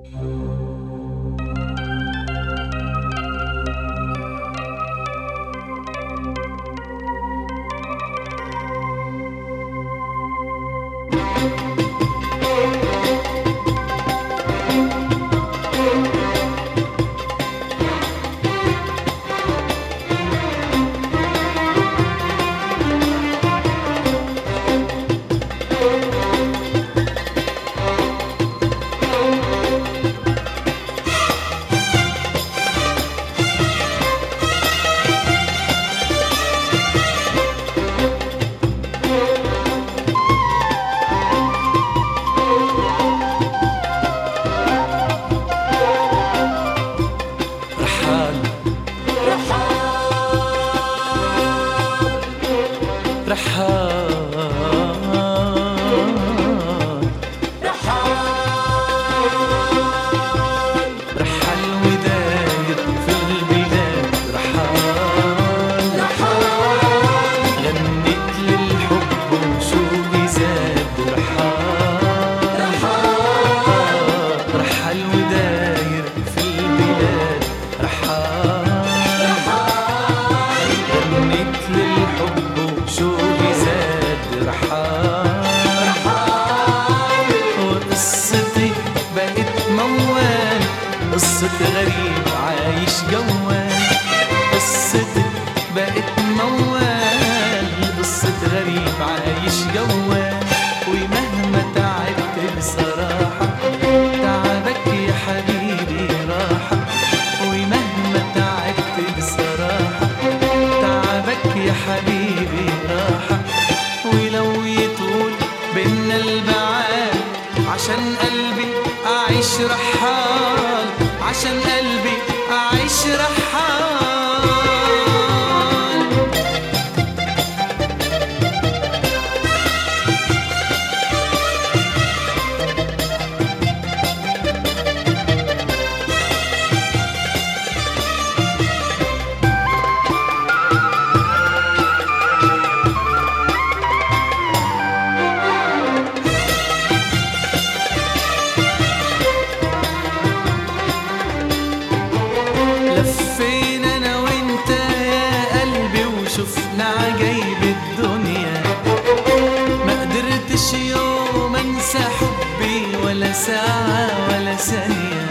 رحال رحال رحال وداير في البلاد رحال غنيت للحب وشوقي زاد رحال رحال وداير في البلاد رحال غنيت للحب وشوقي زاد رحال وقصتي بقت موال قصة غريب عايش جوال قصتي بقت موال قصة غريب عايش جوال ومهما تعبت بصراحة تعبك يا حبيبي راحة ومهما تعبت بصراحة تعبك يا حبيبي راحة ولو يطول بينا البعاد عشان قلبي أعيش رحال عشان قلبي أعيش رحال لفينا انا وانت يا قلبي وشفنا عجايب الدنيا ما قدرتش يوم انسى حبي ولا ساعة ولا ثانية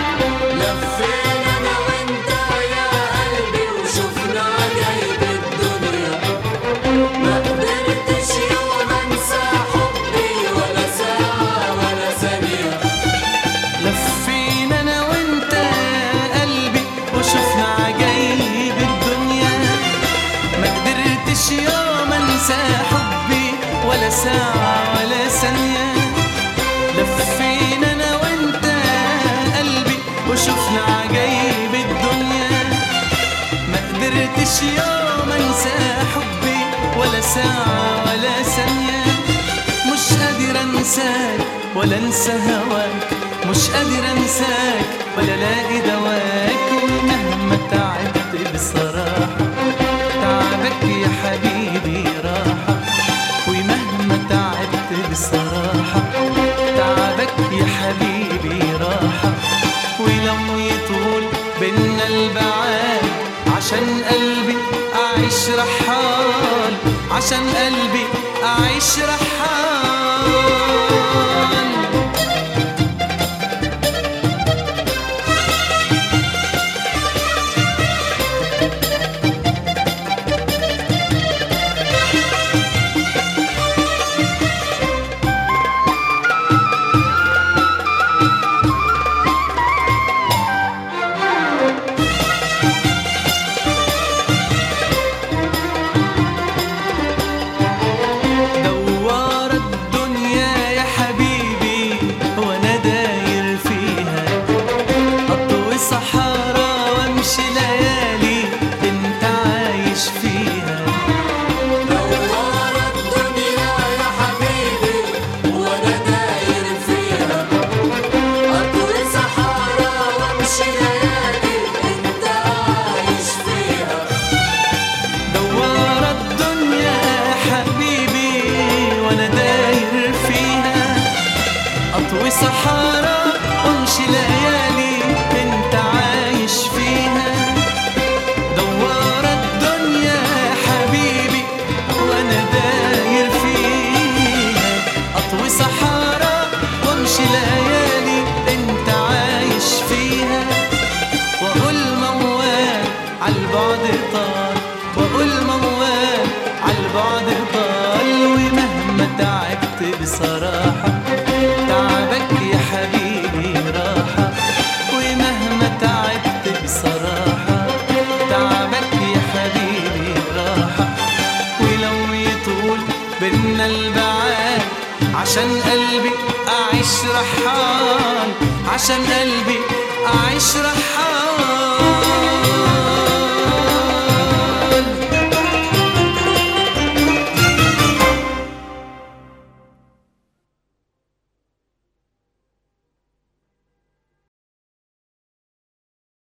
لفينا انا وانت يا قلبي وشفنا عجايب الدنيا ما قدرتش يوم انسى حبي ولا ساعة ولا ثانية لفينا انا وانت يا قلبي وشفنا عجايب الدنيا ما قدرتش يوم انسى حبي ولا ساعة ولا ثانية لفينا انا وانت يا قلبي وشفنا عجايب الدنيا ما قدرتش يوم انسى حبي ولا ساعة ولا ثانية مش قادر انساك ولا انسى هواك مش قادر انساك ولا الاقي دواك ومهما تعبت بصراحة تعبك يا حبيبي راحة ومهما تعبت بصراحة تعبك يا حبيبي راحة ولو يطول بينا البعاد عشان قلبي أعيش رحال عشان قلبي أعيش رحال دوار تعبت بصراحة تعبك يا حبيبي راحة ومهما تعبت بصراحة تعبك يا حبيبي راحة ولو يطول بينا البعاد عشان قلبي أعيش رحال عشان قلبي أعيش رحال